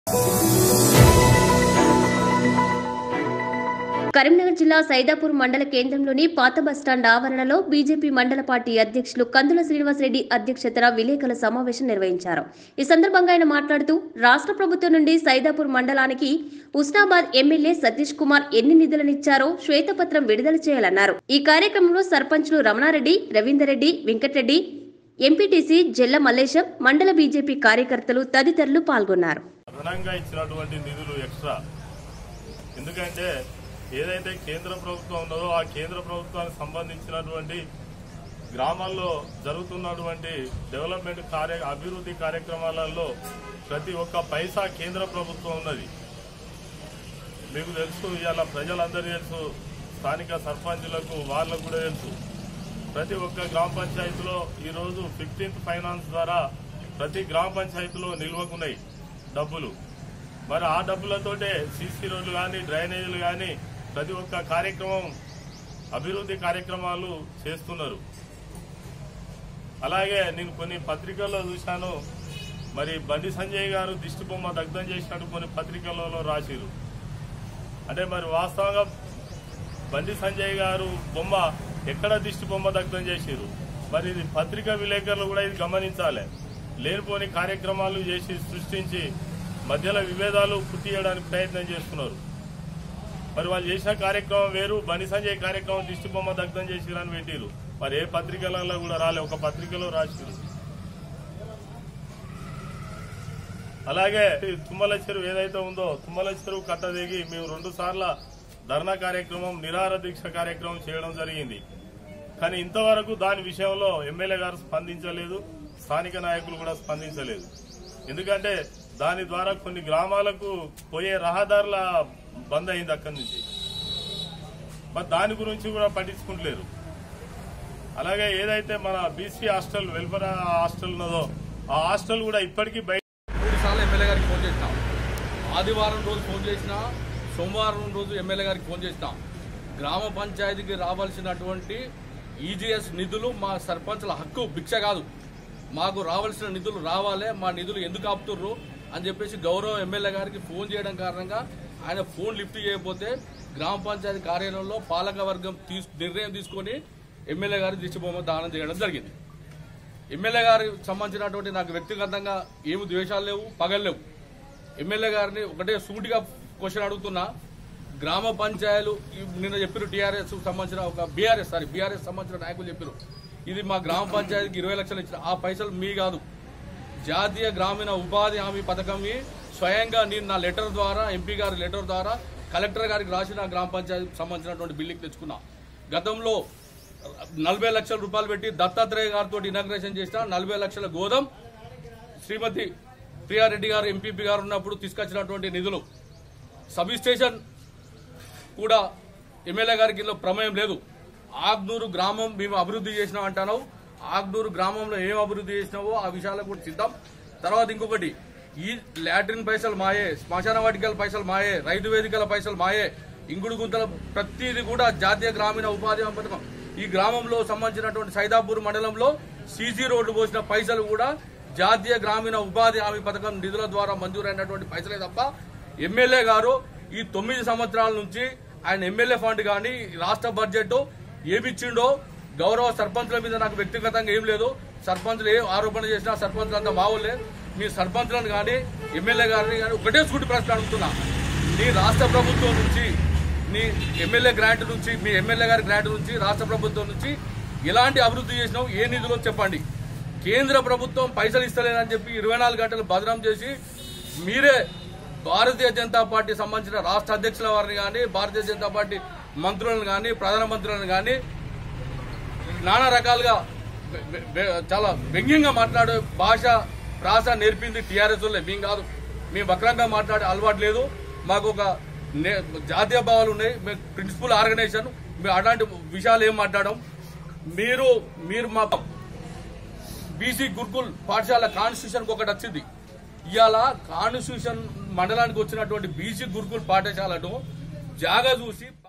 కరీంనగర్ జిల్లా సైదాపూర్ మండల కేంద్రంలోని పాత బస్టాండ్ ఆవరణలో బీజేపీ మండల పార్టీ అధ్యక్షులు కందుల శ్రీనివాసరెడ్డి అధ్యక్షతన విలేకరుల సమావేశం నిర్వహించారు ఈ సందర్భంగా ఆయన మాట్లాడుతూ రాష్ట్ర ప్రభుత్వం నుండి సైదాపూర్ మండలానికి ఉస్నాబాద్ ఎమ్మెల్యే సతీష్ కుమార్ ఎన్ని నిధులనిచ్చారో శ్వేతపత్రం విడుదల చేయాలన్నారు ఈ కార్యక్రమంలో సర్పంచ్లు రమణారెడ్డి రవీందర్ రెడ్డి వెంకటరెడ్డి ఎంపీటీసీ జెల్ల మల్లేశం మండల బీజేపీ కార్యకర్తలు తదితరులు పాల్గొన్నారు అదనంగా ఇచ్చినటువంటి నిధులు ఎక్స్ట్రా ఎందుకంటే ఏదైతే కేంద్ర ప్రభుత్వం ఉన్నదో ఆ కేంద్ర ప్రభుత్వానికి సంబంధించినటువంటి గ్రామాల్లో జరుగుతున్నటువంటి డెవలప్మెంట్ కార్య అభివృద్ధి కార్యక్రమాలలో ప్రతి ఒక్క పైసా కేంద్ర ప్రభుత్వం ఉన్నది మీకు తెలుసు ఇవాళ ప్రజలందరికీ తెలుసు స్థానిక సర్పంచులకు వాళ్ళకు కూడా తెలుసు ప్రతి ఒక్క గ్రామ పంచాయతీలో ఈరోజు ఫిఫ్టీన్త్ ఫైనాన్స్ ద్వారా ప్రతి గ్రామ పంచాయతీలో నిల్వకున్నాయి డబ్బులు మరి ఆ డబ్బులతోటే సీసీ రోడ్లు కానీ డ్రైనేజీలు కానీ ప్రతి ఒక్క కార్యక్రమం అభివృద్ధి కార్యక్రమాలు చేస్తున్నారు అలాగే నేను కొన్ని పత్రికల్లో చూశాను మరి బండి సంజయ్ గారు దిష్టి బొమ్మ దగ్ధం చేసినట్టు కొన్ని పత్రికలలో రాసిరు అంటే మరి వాస్తవంగా బండి సంజయ్ గారు బొమ్మ ఎక్కడ దిష్టి బొమ్మ దగ్ధం చేసిరు మరి ఇది పత్రికా విలేకరులు కూడా ఇది గమనించాలి లేనిపోని కార్యక్రమాలు చేసి సృష్టించి మధ్యలో విభేదాలు పుట్టియడానికి ప్రయత్నం చేస్తున్నారు మరి వాళ్ళు చేసిన కార్యక్రమం వేరు బండి సంజయ్ కార్యక్రమం దిష్టి బొమ్మ దగ్ధం చేసిరని పెట్టిరు మరి ఏ పత్రికలలో కూడా రాలే ఒక పత్రికలో రాసిరు అలాగే ఈ తుమ్మల చెరువు ఏదైతే ఉందో తుమ్మల చెరువు కట్ట దిగి మేము రెండు సార్ల ధర్నా కార్యక్రమం నిరాహార దీక్ష కార్యక్రమం చేయడం జరిగింది కానీ ఇంతవరకు దాని విషయంలో ఎమ్మెల్యే గారు స్పందించలేదు స్థానిక నాయకులు కూడా స్పందించలేదు ఎందుకంటే దాని ద్వారా కొన్ని గ్రామాలకు పోయే రహదారుల బంద్ అయింది అక్కడి నుంచి మరి దాని గురించి కూడా పట్టించుకుంటలేరు అలాగే ఏదైతే మన బీసీ హాస్టల్ వెల్ఫేర్ హాస్టల్ ఉన్నదో ఆ హాస్టల్ కూడా ఇప్పటికీ బయట మూడు సార్లు ఎమ్మెల్యే గారికి ఫోన్ చేసినాం ఆదివారం రోజు ఫోన్ చేసినా సోమవారం రోజు ఎమ్మెల్యే గారికి ఫోన్ చేసినాం గ్రామ పంచాయతీకి రావాల్సినటువంటి ఈజీఎస్ నిధులు మా సర్పంచ్ల హక్కు భిక్ష కాదు మాకు రావాల్సిన నిధులు రావాలి మా నిధులు ఎందుకు ఆపుతుర్రు అని చెప్పేసి గౌరవ ఎమ్మెల్యే గారికి ఫోన్ చేయడం కారణంగా ఆయన ఫోన్ లిఫ్ట్ చేయకపోతే గ్రామ పంచాయతీ కార్యాలయంలో పాలక వర్గం తీసు నిర్ణయం తీసుకొని ఎమ్మెల్యే గారి దిష్టిబొమ్మ దానం చేయడం జరిగింది ఎమ్మెల్యే గారికి సంబంధించినటువంటి నాకు వ్యక్తిగతంగా ఏమి ద్వేషాలు లేవు పగలు లేవు ఎమ్మెల్యే గారిని ఒకటే సూటిగా క్వశ్చన్ అడుగుతున్నా గ్రామ పంచాయలు నిన్న చెప్పారు టీఆర్ఎస్ సంబంధించిన ఒక బీఆర్ఎస్ సారీ బీఆర్ఎస్ సంబంధించిన నాయకులు చెప్పారు ఇది మా గ్రామ పంచాయతీకి ఇరవై లక్షలు ఇచ్చిన ఆ పైసలు మీ కాదు జాతీయ గ్రామీణ ఉపాధి హామీ పథకం స్వయంగా నేను నా లెటర్ ద్వారా ఎంపీ గారి లెటర్ ద్వారా కలెక్టర్ గారికి రాసిన గ్రామ పంచాయతీకి సంబంధించినటువంటి బిల్లుకి తెచ్చుకున్నా గతంలో నలభై లక్షల రూపాయలు పెట్టి దత్తాత్రేయ గారితో ఇనాగ్రేషన్ చేసిన నలభై లక్షల గోదాం శ్రీమతి ప్రియారెడ్డి గారు ఎంపీపీ గారు ఉన్నప్పుడు తీసుకొచ్చినటువంటి నిధులు సబ్ స్టేషన్ కూడా ఎమ్మెల్యే గారికి ఇందులో ప్రమేయం లేదు ఆగ్నూరు గ్రామం మేము అభివృద్ధి చేసినాం అంటాను ఆగ్నూరు గ్రామంలో ఏం అభివృద్ధి చేసినావో ఆ విషయాలకు కూడా సిద్ధం తర్వాత ఇంకొకటి ఈ లాట్రిన్ పైసలు మాయే శ్మశాన వాటికల పైసలు మాయే రైతు వేదికల పైసలు మాయే ఇంగుడు గుంతల ప్రతిదీ కూడా జాతీయ గ్రామీణ ఉపాధి హామీ పథకం ఈ గ్రామంలో సంబంధించినటువంటి సైదాపూర్ మండలంలో సీసీ రోడ్డు పోసిన పైసలు కూడా జాతీయ గ్రామీణ ఉపాధి హామీ పథకం నిధుల ద్వారా మంజూరైనటువంటి పైసలే తప్ప ఎమ్మెల్యే గారు ఈ తొమ్మిది సంవత్సరాల నుంచి ఆయన ఎమ్మెల్యే ఫండ్ కానీ రాష్ట్ర బడ్జెట్ ఏమిచ్చిండో గౌరవ సర్పంచుల మీద నాకు వ్యక్తిగతంగా ఏం లేదు సర్పంచులు ఏ ఆరోపణ చేసినా సర్పంచులు అంతా మావులే మీ సర్పంచులను కానీ ఎమ్మెల్యే గారిని కానీ ఒకటే సూటి ప్రశ్న అడుగుతున్నా నీ రాష్ట్ర ప్రభుత్వం నుంచి నీ ఎమ్మెల్యే గ్రాంట్ నుంచి మీ ఎమ్మెల్యే గారి గ్రాంట్ నుంచి రాష్ట్ర ప్రభుత్వం నుంచి ఎలాంటి అభివృద్ధి చేసినావు ఏ నిధులో చెప్పండి కేంద్ర ప్రభుత్వం పైసలు ఇస్తలేనని చెప్పి ఇరవై నాలుగు గంటలు బదనాం చేసి మీరే భారతీయ జనతా పార్టీ సంబంధించిన రాష్ట్ర అధ్యక్షుల వారిని కానీ భారతీయ జనతా పార్టీ మంత్రులను కానీ ప్రధానమంత్రులను కానీ నానా రకాలుగా వె- వె- వె- చాలా వ్యంగ్యంగా మాట్లాడే భాష ప్రాస నేర్పింది టీఆర్ఎస్ వాళ్ళే మేము కాదు మేము వక్రంగా మాట్లాడే అలవాటు లేదు మాకు ఒక నే- జాతీయ భావాలు ఉన్నాయి మేము ప్రిన్సిపల్ ఆర్గనైజేషన్ మేము అలాంటి విషయాలు ఏం మాట్లాడడం మీరు మీరు మా బీసీ గురుకుల్ పాఠశాల కాన్స్టిట్యూషన్ ఒకటి వచ్చింది ఇవాళ కాన్స్టిట్యూషన్ మండలానికి వచ్చినటువంటి బీసీ గురుకుల్ పాఠశాలను జాగా చూసి